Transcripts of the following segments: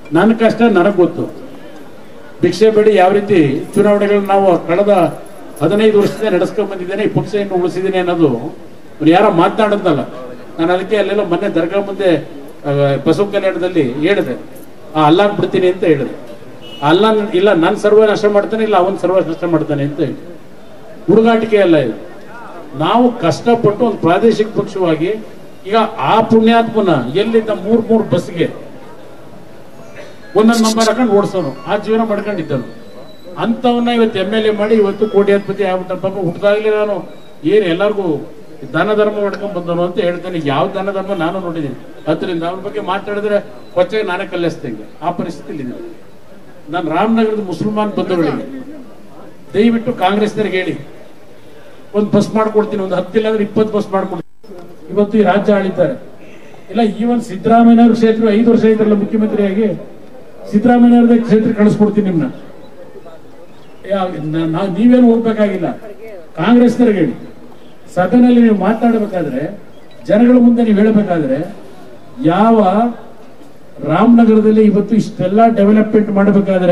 ನನ್ನ ಕಷ್ಟ ನನಗೆ ಗೊತ್ತು ಭಿಕ್ಷೆ ಬೇಡಿ ಯಾವ ರೀತಿ ಚುನಾವಣೆಗಳನ್ನ ನಾವು ಕಳೆದ ಹದಿನೈದು ವರ್ಷದಿಂದ ನಡೆಸ್ಕೊಂಡ್ ಬಂದಿದ್ದೇನೆ ಈ ಪಕ್ಷ ಇನ್ನು ಉಳಿಸಿದ್ದೀನಿ ಅನ್ನೋದು ಇವ್ರು ಯಾರೋ ಮಾತನಾಡದ್ನಲ್ಲ ನಾನು ಅದಕ್ಕೆ ಅಲ್ಲೆಲ್ಲ ಮೊನ್ನೆ ದರ್ಗಾ ಮುಂದೆ ಆ, ಬಸವ ಕಲ್ಯಾಣದಲ್ಲಿ ಹೇಳಿದೆ ಆ ಅಲ್ಲಾಗ್ ಬಿಡ್ತೀನಿ ಅಂತ ಹೇಳಿದೆ ಆ ಅಲ್ಲ ಇಲ್ಲ ನಾನು ಸರ್ವನಾಶ ಮಾಡ್ತಾನೆ ಇಲ್ಲ ಅವನ್ ಸರ್ವನಾಶ ಮಾಡ್ತಾನೆ ಅಂತ ಹೇಳಿ ಹುಡುಗಾಟಿಕೆ ಅಲ್ಲ ಇದು ನಾವು ಕಷ್ಟಪಟ್ಟು ಒಂದು ಪ್ರಾದೇಶಿಕ ಪಕ್ಷವಾಗಿ ಈಗ ಆ ಪುಣ್ಯಾತ್ಮನ ಎಲ್ಲಿದ್ದ ಮೂರ್ ಮೂರ್ ಬಸ್ಗೆ ಒಂದೊಂದು ನಂಬರ್ ಹಾಕೊಂಡು ಓಡಿಸೋನು ಆ ಜೀವನ ಮಾಡ್ಕೊಂಡಿದ್ದನು ಅಂತವನ್ನ ಇವತ್ತು ಎಮ್ ಎಲ್ ಎ ಮಾಡಿ ಇವತ್ತು ಕೋಟ್ಯಾಧಿಪತಿ ಆಗ್ಬಿಟ್ಟ ಪಾಪ ಹುಟ್ಟದಾಗ್ಲೇ ನಾನು ಏನು ಎಲ್ಲರಿಗೂ ದಾನ ಧರ್ಮ ಮಾಡ್ಕೊಂಡ್ ಬಂದನು ಅಂತ ಹೇಳ್ತಾನೆ ಯಾವ ದಾನ ಧರ್ಮ ನಾನು ನೋಡಿದ್ದೀನಿ ಅದರಿಂದ ಅವ್ರ ಬಗ್ಗೆ ಮಾತಾಡಿದ್ರೆ ಕೊಚ್ಚೆ ನಾನೇ ಕಲ್ಲಿಸ್ತೇನೆ ಆ ಪರಿಸ್ಥಿತಿಲಿ ಇದೆ ನಾನು ರಾಮನಗರದ ಮುಸಲ್ಮಾನ್ ಬಂಧುಗಳಿಗೆ ದಯವಿಟ್ಟು ಕಾಂಗ್ರೆಸ್ನವ್ರಿಗೆ ಹೇಳಿ ಒಂದು ಬಸ್ ಮಾಡ್ಕೊಡ್ತೀನಿ ಒಂದು ಹತ್ತಿಲ್ಲ ಅಂದ್ರೆ ಇಪ್ಪತ್ತು ಬಸ್ ಮಾಡ್ಕೊಡ್ತೀನಿ ಇವತ್ತು ಈ ರಾಜ್ಯ ಆಳಿದ್ದಾರೆ ಇಲ್ಲ ಈವನ್ ಸಿದ್ದರಾಮಯ್ಯವ್ರ ಕ್ಷೇತ್ರ ಐದು ವರ್ಷ ಇದ್ರಲ್ಲ ಮುಖ್ಯಮಂತ್ರಿಯಾಗಿ ಸಿದ್ದರಾಮಯ್ಯವ್ರದೇ ಕ್ಷೇತ್ರ ಕಳಿಸ್ಕೊಡ್ತೀನಿ ನಿಮ್ನ ಯಾ- ನ- ನಾವ್ ನೀವೇನು ಹೋಗ್ಬೇಕಾಗಿಲ್ಲ ಕಾಂಗ್ರೆಸ್ನವ್ರಿಗೆ ಹೇಳಿ ಸದನಲ್ಲಿ ನೀವು ಮಾತಾಡಬೇಕಾದ್ರೆ ಜನಗಳ ಮುಂದೆ ನೀವು ಹೇಳಬೇಕಾದ್ರೆ ಯಾವ ರಾಮನಗರದಲ್ಲಿ ಇವತ್ತು ಇಷ್ಟೆಲ್ಲ ಡೆವಲಪ್ಮೆಂಟ್ ಮಾಡಬೇಕಾದ್ರೆ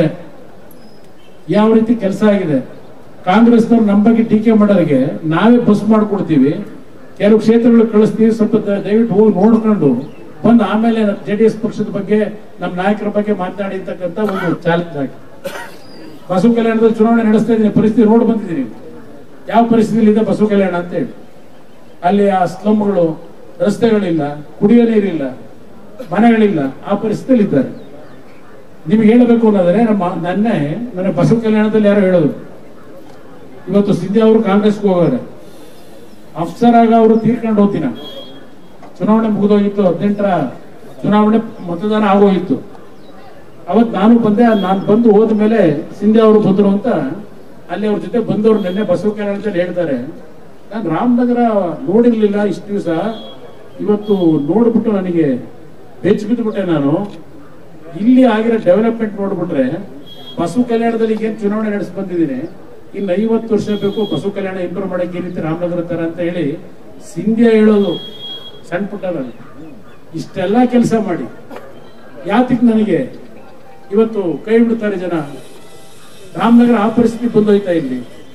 ಯಾವ ರೀತಿ ಕೆಲಸ ಆಗಿದೆ ಕಾಂಗ್ರೆಸ್ನವ್ರು ನಮ್ಮ ಬಗ್ಗೆ ಟೀಕೆ ಮಾಡೋರಿಗೆ ನಾವೇ ಬಸ್ ಮಾಡ್ಕೊಡ್ತೀವಿ ಕೆಲವು ಕ್ಷೇತ್ರಗಳು ಕಳಿಸ್ತೀವಿ ಸ್ವಲ್ಪ ದ- ದಯವಿಟ್ಟು ಹೋಗಿ ನೋಡ್ಕೊಂಡು ಬಂದು ಆಮೇಲೆ ಜೆ ಡಿ ಎಸ್ ಪಕ್ಷದ ಬಗ್ಗೆ ನಮ್ಮ ನಾಯಕರ ಬಗ್ಗೆ ಮಾತನಾಡಿ ಅಂತಕ್ಕಂಥ ಒಂದು ಚಾಲೆಂಜ್ ಆಗಿ ಬಸವ ಕಲ್ಯಾಣದಲ್ಲಿ ಚುನಾವಣೆ ನಡೆಸ್ತಾ ಇದ್ದೀನಿ ಪರಿಸ್ಥಿತಿ ರೋಡ್ ಬಂದಿದ್ದೀನಿ ಯಾವ ಪರಿಸ್ಥಿತಿಯಲ್ಲಿ ಇದೆ ಬಸವ ಕಲ್ಯಾಣ ಅಂತ ಹೇಳಿ ಅಲ್ಲಿ ಆ ಸ್ಲಮ್ಗಳು ರಸ್ತೆಗಳಿಲ್ಲ ಕುಡಿಯೋ ನೀರಿಲ್ಲ ಮನೆಗಳಿಲ್ಲ ಆ ಪರಿಸ್ಥಿತಿಯಲ್ಲಿ ಇದ್ದಾರೆ ನಿಮ್ಗೆ ಹೇಳಬೇಕು ಅನ್ನೋದ್ರೆ ನಮ್ಮ ನನ್ನೆ ನನ್ನ ಬಸವ ಕಲ್ಯಾಣದಲ್ಲಿ ಯಾರೋ ಹೇಳೋದು ಇವತ್ತು ಸಿದ್ದಿ ಅವರು ಕಾಂಗ್ರೆಸ್ಗೆ ಹೋಗೋರೆ ಅಫ್ಸರ್ ಆಗ ಅವರು ತೀರ್ಕೊಂಡು ಹೋಗ್ತೀನ ಚುನಾವಣೆ ಮುಗಿದೋಗಿತ್ತು ಹದಿನೆಂಟರ ಚುನಾವಣೆ ಮತದಾನ ಆಗೋಗಿತ್ತು ಅವತ್ ನಾನು ಬಂದೆ ನಾನು ಬಂದು ಹೋದ ಮೇಲೆ ಸಿಂಧೆ ಅವರು ಬಂದ್ರು ಅಂತ ಅಲ್ಲಿ ಅವ್ರ ಜೊತೆ ಬಂದವರು ನಿನ್ನೆ ಬಸವ ಕಲ್ಯಾಣದಲ್ಲಿ ಹೇಳ್ತಾರೆ ನಾನು ರಾಮನಗರ ನೋಡಿರ್ಲಿಲ್ಲ ಇಷ್ಟು ದಿವಸ ಇವತ್ತು ನೋಡ್ಬಿಟ್ಟು ನನಗೆ ಬೆಚ್ಚ ಬಿದ್ದುಬಿಟ್ಟೆ ನಾನು ಇಲ್ಲಿ ಆಗಿರೋ ಡೆವಲಪ್ಮೆಂಟ್ ನೋಡ್ಬಿಟ್ರೆ ಬಸವ ಕಲ್ಯಾಣದಲ್ಲಿ ಈಗೇನು ಚುನಾವಣೆ ನಡೆಸಿ ಬಂದಿದ್ದೀನಿ ಇನ್ನು ಐವತ್ತು ವರ್ಷ ಬೇಕು ಬಸವ ಕಲ್ಯಾಣ ಇಂಪ್ರೂವ್ ಮಾಡಕ್ಕೆ ಈ ರೀತಿ ರಾಮನಗರ ತರ ಅಂತ ಹೇಳಿ ಸಿಂಧ್ಯಾ ಹೇಳೋದು ಸಣ್ಣ ಪುಟ್ಟದಲ್ಲಿ ಇಷ್ಟೆಲ್ಲ ಕೆಲಸ ಮಾಡಿ ಯಾತಿಗೆ ನನಗೆ ಇವತ್ತು ಕೈ ಬಿಡ್ತಾರೆ ಜನ ರಾಮನಗರ ಆ ಪರಿಸ್ಥಿತಿ ಬಂದೋಯ್ತಾ ಇಲ್ಲಿ